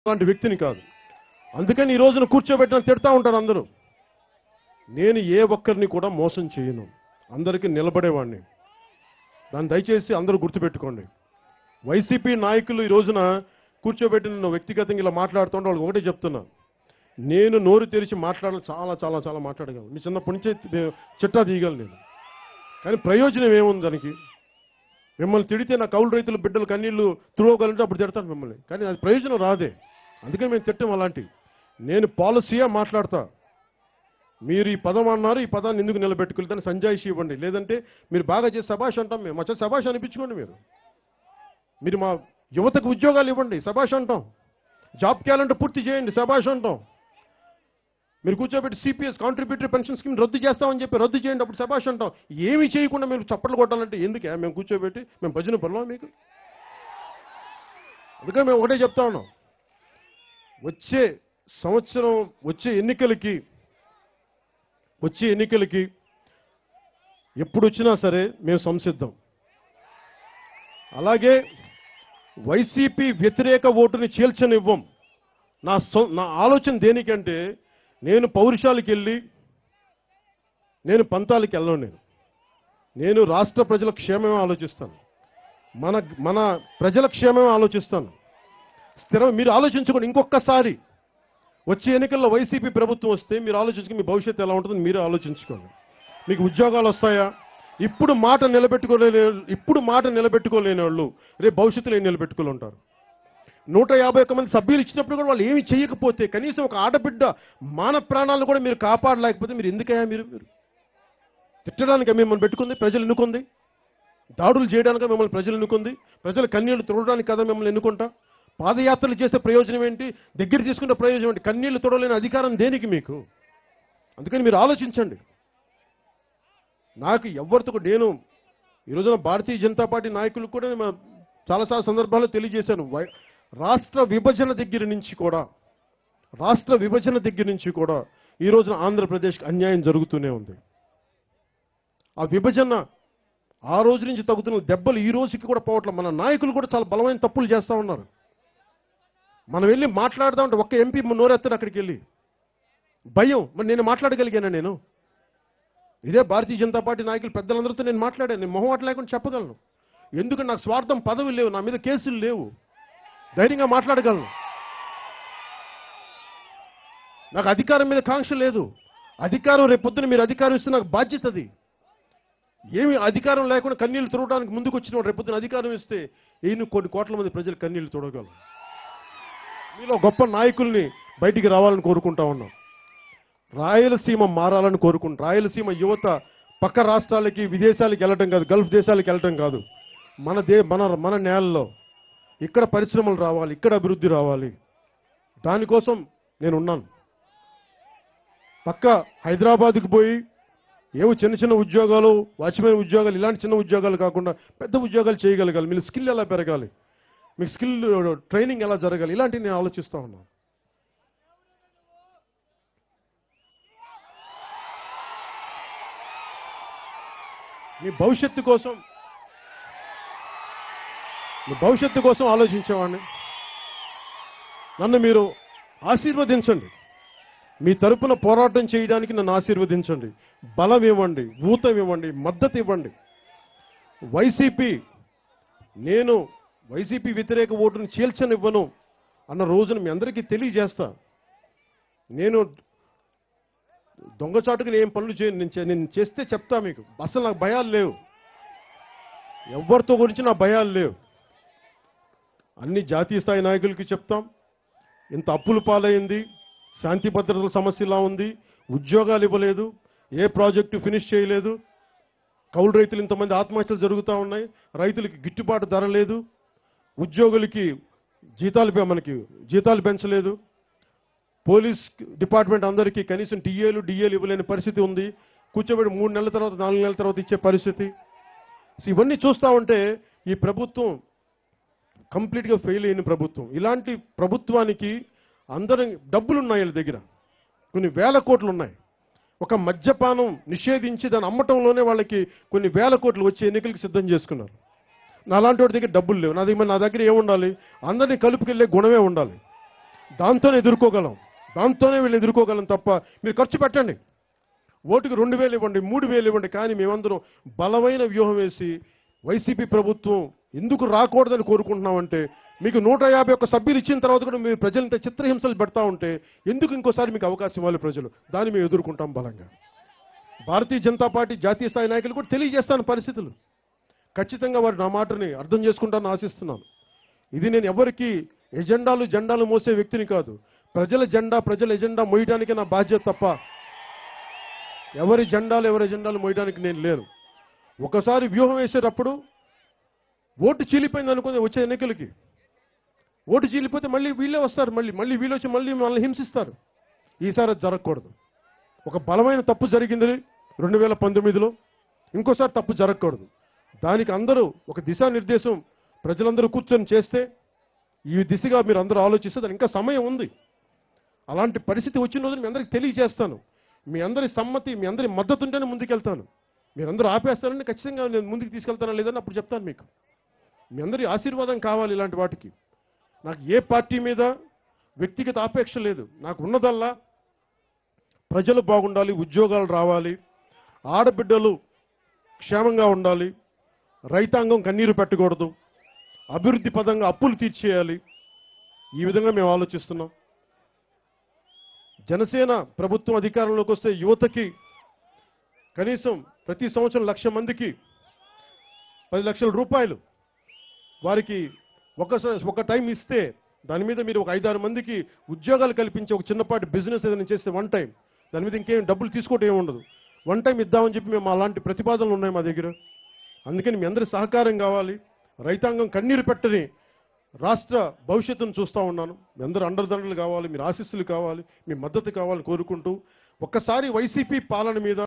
లాంటి వ్యక్తిని కాదు అందుకని ఈ రోజున కూర్చోబెట్టిన తిడతా ఉంటారు అందరూ నేను ఏ ఒక్కరిని కూడా మోసం చేయను అందరికీ నిలబడేవాడిని దాన్ని దయచేసి అందరూ గుర్తుపెట్టుకోండి వైసీపీ నాయకులు ఈ రోజున కూర్చోబెట్టి నన్ను వ్యక్తిగతంగా ఇలా మాట్లాడుతుంటే వాళ్ళకి ఒకటే చెప్తున్నా నేను నోరు తెరిచి మాట్లాడాలి చాలా చాలా చాలా మాట్లాడగలను మీ చిన్నప్పటి నుంచే నేను చిట్టా తీయగలను నేను కానీ ప్రయోజనం ఏముంది దానికి మిమ్మల్ని తిడితే నా కౌలు రైతులు బిడ్డలు కన్నీళ్లు తుడవగలంటే అప్పుడు తిడతాను మిమ్మల్ని కానీ అది ప్రయోజనం రాదే అందుకే మేము తిట్టం అలాంటి నేను పాలసీయా మాట్లాడతా మీరు ఈ పదం అన్నారు ఈ పదాన్ని ఎందుకు నిలబెట్టుకోలేదని సంజాయిషి ఇవ్వండి లేదంటే మీరు బాగా చేసి సభాష్ అంటాం మేము మా చేత సభాష్ అనిపించుకోండి మీరు మీరు మా యువతకు ఉద్యోగాలు ఇవ్వండి సభాష్ అంటాం జాబ్ క్యాలెండర్ పూర్తి చేయండి సభాష్ అంటాం మీరు కూర్చోబెట్టి సిపిఎస్ కాంట్రిబ్యూటరీ పెన్షన్ స్కీమ్ రద్దు చేస్తామని చెప్పి రద్దు చేయండి అప్పుడు సభాష్ అంటాం ఏమి చేయకుండా మీరు చప్పట్లు కొట్టాలంటే ఎందుకే మేము కూర్చోబెట్టి మేము భజన పనులు మీకు అందుకని మేము ఒకటే చెప్తా ఉన్నాం వచ్చే సంవత్సరం వచ్చే ఎన్నికలకి వచ్చే ఎన్నికలకి ఎప్పుడు వచ్చినా సరే మేము సంసిద్ధం అలాగే వైసీపీ వ్యతిరేక ఓటుని చీల్చనివ్వం నా సొ నా ఆలోచన దేనికంటే నేను పౌరుషాలకు వెళ్ళి నేను పంతాలకు వెళ్ళను నేను నేను రాష్ట్ర ప్రజల క్షేమమే ఆలోచిస్తాను మన మన ప్రజల క్షేమమే ఆలోచిస్తాను స్థిరం మీరు ఆలోచించుకోండి ఇంకొకసారి వచ్చే ఎన్నికల్లో వైసీపీ ప్రభుత్వం వస్తే మీరు ఆలోచించుకుని మీ భవిష్యత్తు ఎలా ఉంటుందో మీరే ఆలోచించుకోండి మీకు ఉద్యోగాలు వస్తాయా ఇప్పుడు మాట నిలబెట్టుకోలేని ఇప్పుడు మాట నిలబెట్టుకోలేని వాళ్ళు రేపు భవిష్యత్తులో ఏం నిలబెట్టుకోలు ఉంటారు నూట యాభై ఒక్క మంది సభ్యులు ఇచ్చినప్పుడు కూడా వాళ్ళు ఏమి చేయకపోతే కనీసం ఒక ఆడబిడ్డ మాన ప్రాణాలను కూడా మీరు కాపాడలేకపోతే మీరు ఎందుకయ్యా మీరు మీరు తిట్టడానికి మిమ్మల్ని పెట్టుకుంది ప్రజలు ఎన్నుకుంది దాడులు చేయడానికి మిమ్మల్ని ప్రజలు ఎన్నుకుంది ప్రజల కన్నీళ్లు తుడడానికి కదా మిమ్మల్ని ఎన్నుకుంటా పాదయాత్రలు చేస్తే ప్రయోజనం ఏంటి దగ్గర తీసుకునే ప్రయోజనం ఏంటి కన్నీళ్లు తుడలేని అధికారం దేనికి మీకు అందుకని మీరు ఆలోచించండి నాకు ఎవరితో కూడా నేను ఈ రోజున భారతీయ జనతా పార్టీ నాయకులకు కూడా నేను చాలాసార్లు సందర్భాల్లో తెలియజేశాను వై- రాష్ట్ర విభజన దగ్గర నుంచి కూడా రాష్ట్ర విభజన దగ్గర నుంచి కూడా ఈ రోజున ఆంధ్రప్రదేశ్కి అన్యాయం జరుగుతూనే ఉంది ఆ విభజన ఆ రోజు నుంచి తగ్గుతున్న దెబ్బలు ఈ రోజుకి కూడా పోవట్లేదు మన నాయకులు కూడా చాలా బలమైన తప్పులు చేస్తా ఉన్నారు మనం వెళ్ళి మాట్లాడదామంటే ఒక్క ఎంపీ నోరెత్తారు అక్కడికి వెళ్ళి భయం మరి నేను మాట్లాడగలిగానా నేను ఇదే భారతీయ జనతా పార్టీ నాయకులు పెద్దలందరితో నేను మాట్లాడాను నేను మొహమాట లేకుండా చెప్పగలను ఎందుకు నాకు స్వార్థం పదవి లేవు నా మీద కేసులు లేవు ధైర్యంగా మాట్లాడగలను నాకు అధికారం మీద కాంక్ష లేదు అధికారం రేపు పొద్దున మీరు అధికారం ఇస్తే నాకు బాధ్యత అది ఏమి అధికారం లేకుండా కన్నీళ్లు తుడవడానికి ముందుకు వచ్చిన వాడు రేపు పొద్దున అధికారం ఇస్తే ఈయన కొన్ని కోట్ల మంది ప్రజలు కన్నీళ్లు తుడగలరు మీలో గొప్ప నాయకుల్ని బయటికి రావాలని కోరుకుంటా ఉన్నాం రాయలసీమ మారాలని కోరుకుంటాం రాయలసీమ యువత పక్క రాష్ట్రాలకి విదేశాలకు వెళ్ళటం కాదు గల్ఫ్ దేశాలకు వెళ్ళటం కాదు మన దే మన మన నేలలో ఇక్కడ పరిశ్రమలు రావాలి ఇక్కడ అభివృద్ధి రావాలి దానికోసం నేను ఉన్నాను పక్క హైదరాబాద్కి పోయి ఏమో చిన్న చిన్న ఉద్యోగాలు వాచ్మెన్ ఉద్యోగాలు ఇలాంటి చిన్న ఉద్యోగాలు కాకుండా పెద్ద ఉద్యోగాలు చేయగలగాలి మీరు స్కిల్ ఎలా పెరగాలి మీకు స్కిల్ ట్రైనింగ్ ఎలా జరగాలి ఇలాంటివి నేను ఆలోచిస్తా ఉన్నాను మీ భవిష్యత్తు కోసం మీ భవిష్యత్తు కోసం ఆలోచించేవాడిని నన్ను మీరు ఆశీర్వదించండి మీ తరపున పోరాటం చేయడానికి నన్ను ఆశీర్వదించండి బలం ఇవ్వండి ఊతం ఇవ్వండి మద్దతు ఇవ్వండి వైసీపీ నేను వైసీపీ వ్యతిరేక ఓటును చీల్చనివ్వను అన్న రోజున మీ అందరికీ తెలియజేస్తా నేను దొంగచాటుగా ఏం పనులు చేయను నేను చే- నేను చేస్తే చెప్తా మీకు అసలు నాకు భయాలు లేవు ఎవరితో గురించి నా భయాలు లేవు అన్ని జాతీయ స్థాయి నాయకులకి చెప్తాం ఇంత అప్పుల పాలైంది శాంతి భద్రతల సమస్య ఇలా ఉంది ఉద్యోగాలు ఇవ్వలేదు ఏ ప్రాజెక్టు ఫినిష్ చేయలేదు కౌలు రైతులు ఇంతమంది ఆత్మహత్యలు జరుగుతూ ఉన్నాయి రైతులకి గిట్టుబాటు ధర లేదు ఉద్యోగులకి జీతాలు పె- మనకి జీతాలు పెంచలేదు పోలీస్ డిపార్ట్మెంట్ అందరికీ కనీసం టీఏలు డిఏలు ఇవ్వలేని పరిస్థితి ఉంది కూర్చోబెట్టి మూడు నెలల తర్వాత నాలుగు నెలల తర్వాత ఇచ్చే పరిస్థితి సో ఇవన్నీ చూస్తా ఉంటే ఈ ప్రభుత్వం కంప్లీట్ గా ఫెయిల్ అయిన ప్రభుత్వం ఇలాంటి ప్రభుత్వానికి అందరం డబ్బులు ఉన్నాయి వీళ్ళ దగ్గర కొన్ని వేల కోట్లు ఉన్నాయి ఒక మద్యపానం నిషేధించి దాన్ని అమ్మటంలోనే వాళ్ళకి కొన్ని వేల కోట్లు వచ్చే ఎన్నికలకు సిద్ధం చేసుకున్నారు నా అలాంటి వాడి దగ్గర డబ్బులు లేవు నా దగ్గర నా దగ్గర ఏముండాలి అందరినీ కలుపుకెళ్లే గుణమే ఉండాలి దాంతోనే ఎదుర్కోగలం దాంతోనే వీళ్ళు ఎదుర్కోగలం తప్ప మీరు ఖర్చు పెట్టండి ఓటుకు రెండు వేలు ఇవ్వండి మూడు వేలు ఇవ్వండి కానీ మేమందరం బలమైన వ్యూహం వేసి వైసీపీ ప్రభుత్వం ఎందుకు రాకూడదని కోరుకుంటున్నామంటే మీకు నూట యాభై ఒక్క సభ్యులు ఇచ్చిన తర్వాత కూడా మీరు ప్రజలంత చిత్రహింసలు పెడతా ఉంటే ఎందుకు ఇంకోసారి మీకు అవకాశం ఇవ్వాలి ప్రజలు దాన్ని మేము ఎదుర్కొంటాం బలంగా భారతీయ జనతా పార్టీ జాతీయ స్థాయి నాయకులు కూడా తెలియజేస్తాను పరిస్థితులు ఖచ్చితంగా వారు నా మాటని అర్థం చేసుకుంటారని ఆశిస్తున్నాను ఇది నేను ఎవరికి ఎజెండాలు జెండాలు మోసే వ్యక్తిని కాదు ప్రజల జెండా ప్రజల ఎజెండా మోయడానికి నా బాధ్యత తప్ప ఎవరి జెండాలు ఎవరి ఎజెండాలు మోయడానికి నేను లేను ఒకసారి వ్యూహం వేసేటప్పుడు ఓటు చీలిపోయింది అనుకుంది వచ్చే ఎన్నికలకి ఓటు చీలిపోతే మళ్ళీ వీళ్ళే వస్తారు మళ్ళీ మళ్ళీ వీళ్ళు వచ్చి మళ్ళీ మనల్ని హింసిస్తారు ఈసారి అది జరగకూడదు ఒక బలమైన తప్పు జరిగింది రెండు వేల పంతొమ్మిదిలో ఇంకోసారి తప్పు జరగకూడదు దానికి అందరూ ఒక దిశానిర్దేశం ప్రజలందరూ కూర్చొని చేస్తే ఈ దిశగా మీరు అందరూ ఆలోచిస్తే దానికి ఇంకా సమయం ఉంది అలాంటి పరిస్థితి వచ్చిన రోజు మీ అందరికి తెలియజేస్తాను మీ అందరి సమ్మతి మీ అందరి మద్దతు ఉంటేనే ముందుకెళ్తాను మీరందరూ ఆపేస్తారని ఖచ్చితంగా నేను ముందుకు తీసుకెళ్తానా లేదని అప్పుడు చెప్తాను మీకు మీ అందరి ఆశీర్వాదం కావాలి ఇలాంటి వాటికి నాకు ఏ పార్టీ మీద వ్యక్తిగత ఆపేక్ష లేదు నాకు ఉన్నదల్లా ప్రజలు బాగుండాలి ఉద్యోగాలు రావాలి ఆడబిడ్డలు క్షేమంగా ఉండాలి రైతాంగం కన్నీరు పెట్టకూడదు అభివృద్ధి పదంగా అప్పులు తీర్చేయాలి ఈ విధంగా మేము ఆలోచిస్తున్నాం జనసేన ప్రభుత్వం అధికారంలోకి వస్తే యువతకి కనీసం ప్రతి సంవత్సరం లక్ష మందికి పది లక్షల రూపాయలు వారికి ఒక ఒక టైం ఇస్తే దాని మీద మీరు ఒక ఐదారు మందికి ఉద్యోగాలు కల్పించి ఒక చిన్నపాటి బిజినెస్ ఏదైనా చేస్తే వన్ టైం దాని మీద ఇంకేం డబ్బులు తీసుకోవటం ఏమి ఉండదు వన్ టైం ఇద్దామని చెప్పి మేము అలాంటి ప్రతిపాదనలు ఉన్నాయి మా దగ్గర అందుకని మీ అందరి సహకారం కావాలి రైతాంగం కన్నీరు పెట్టని రాష్ట్ర భవిష్యత్తును చూస్తూ ఉన్నాను మీ అందరూ అండర్దండలు కావాలి మీరు ఆశీస్సులు కావాలి మీ మద్దతు కావాలని కోరుకుంటూ ఒక్కసారి వైసీపీ పాలన మీద